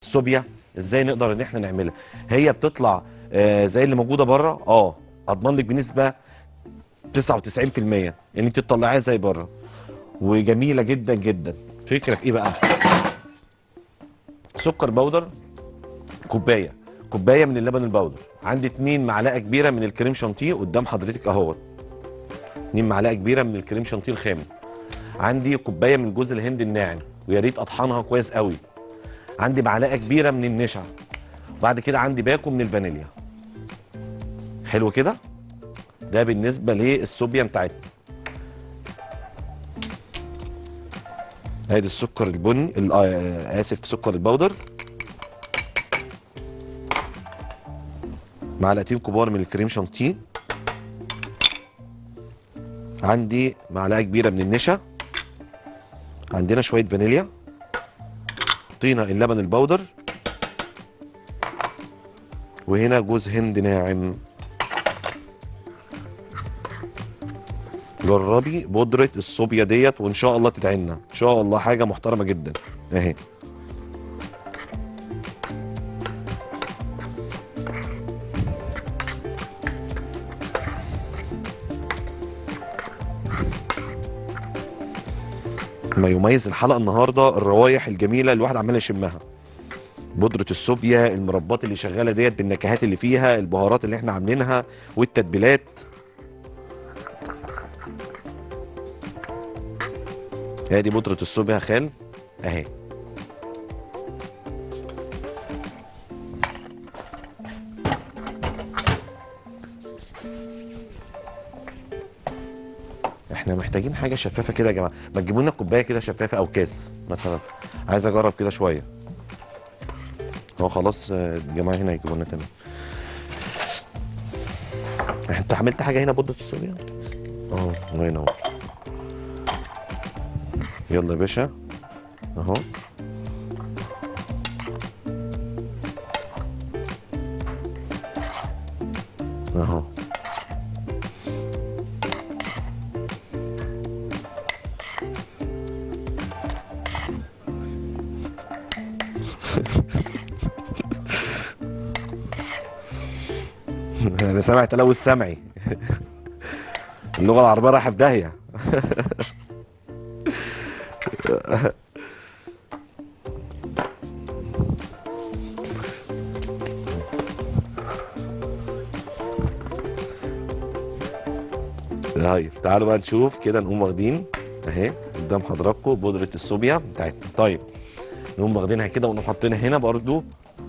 الصوبيا ازاي نقدر ان احنا نعملها هي بتطلع آه زي اللي موجوده بره اه اضمن لك بنسبه 99% ان انت تطلعيها زي بره وجميله جدا جدا فكره في ايه بقى سكر بودر كوبايه كوبايه من اللبن البودر عندي اتنين معلقه كبيره من الكريم شانتيه قدام حضرتك اهوت اتنين معلقه كبيره من الكريم شانتيه الخام عندي كوبايه من جوز الهند الناعم ويا ريت اطحنها كويس قوي عندي معلقه كبيره من النشا وبعد كده عندي باكو من الفانيليا حلو كده ده بالنسبه للصوبيا بتاعتنا ادي السكر البني ال- آه، اسف سكر البودر معلقتين كبار من الكريم شانتيه عندي معلقه كبيره من النشا عندنا شويه فانيليا حطينا اللبن البودر وهنا جوز هند ناعم جربي بودرة الصوبيا ديت وان شاء الله تدعينا ان شاء الله حاجة محترمة جدا اهي ما يميز الحلقة النهاردة الروايح الجميلة اللي الواحد عمال يشمها بودرة الصوبيا المربات اللي شغالة ديت بالنكهات اللي فيها البهارات اللي احنا عاملينها والتتبيلات ادي بودرة الصوبيا يا خال اهي احنا محتاجين حاجة شفافة كده يا جماعة ما تجيبوا لنا كوباية كده شفافة او كاس مثلا عايز اجرب كده شوية هو خلاص آه، الجماعة هنا يجيبوا لنا تاني انت عملت حاجة هنا بودرة الصوبيا؟ اه الله ينور يلا يا باشا اهو اهو انا سامع تلوث سمعي اللغه العربيه رايحه في داهيه طيب تعالوا بقى نشوف كده نقوم واخدين اهي قدام حضراتكم بودره الصوبيا بتاعتنا طيب نقوم واخدينها كده ونقوم حاطينها هنا برضو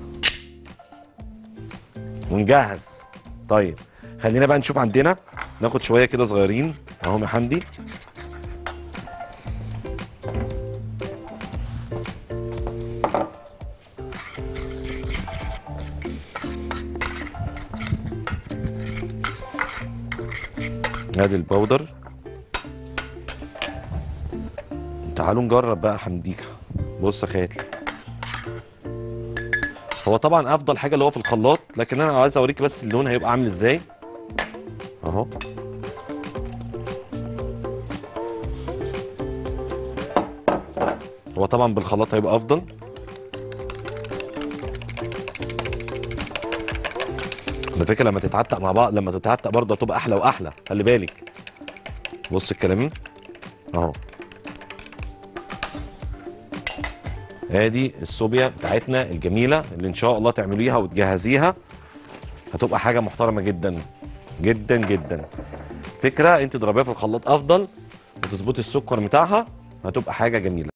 ونجهز طيب خلينا بقى نشوف عندنا ناخد شويه كده صغيرين اهو يا حمدي ادي البودر تعالوا نجرب بقى حمديكا بص يا خالد هو طبعا افضل حاجه اللي هو في الخلاط لكن انا عايز اوريك بس اللون هيبقى عامل ازاي اهو هو طبعا بالخلاط هيبقى افضل على فكره لما تتعتق مع بعض لما تتعتق برضه هتبقى احلى واحلى خلي بالك بص الكلام اهو ادي الصوبيا بتاعتنا الجميله اللي ان شاء الله تعمليها وتجهزيها هتبقى حاجه محترمه جدا جدا جدا فكره انت تضربيها في الخلاط افضل وتظبطي السكر بتاعها هتبقى حاجه جميله